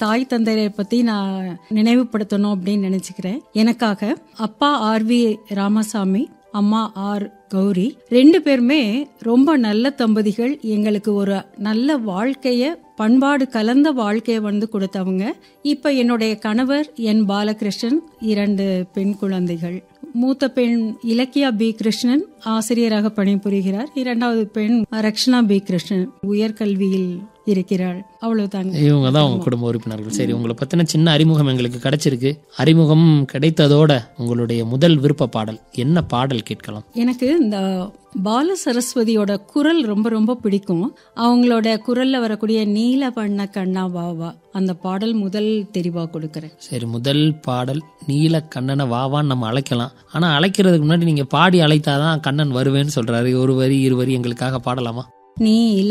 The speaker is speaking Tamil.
தாய் தந்தையரை பத்தி நான் நினைவுபடுத்தணும் அப்படின்னு நினைச்சுக்கிறேன் எனக்காக அப்பா ஆர் வி ராமசாமி அம்மா ஆர் கௌரி ரெண்டு பேருமே ரொம்ப நல்ல தம்பதிகள் எங்களுக்கு ஒரு நல்ல வாழ்க்கைய பண்பாடு கலந்த வாழ்க்கைய வந்து கொடுத்தவங்க இப்ப என்னுடைய கணவர் என் பாலகிருஷ்ணன் இரண்டு பெண் குழந்தைகள் மூத்த பெண் இலக்கியா பி கிருஷ்ணன் ஆசிரியராக பணிபுரிகிறார் இரண்டாவது பெண் ரக்ஷனா பி கிருஷ்ணன் உயர்கல்வியில் இருக்கிறாள் அவ்வளவுதாங்க இவங்க தான் உங்க குடும்ப உறுப்பினர்கள் சரி உங்களை பத்தின சின்ன அறிமுகம் எங்களுக்கு கிடைச்சிருக்கு அறிமுகம் கிடைத்ததோட உங்களுடைய முதல் விருப்ப பாடல் என்ன பாடல் கேட்கலாம் எனக்கு இந்த பால சரஸ்வதியோட குரல் ரொம்ப ரொம்ப பிடிக்கும் அவங்களோட குரல்ல வரக்கூடிய நீல வண்ண கண்ணா வா வா அந்த பாடல் முதல் தெரிவா கொடுக்கறேன் சரி முதல் பாடல் நீல கண்ணனை வாவான்னு நம்ம அழைக்கலாம் ஆனா அழைக்கிறதுக்கு முன்னாடி நீங்க பாடி அழைத்தாதான் கண்ணன் வருவேன்னு சொல்றாரு ஒரு வரி இரு வரி எங்களுக்காக பாடலாமா நீல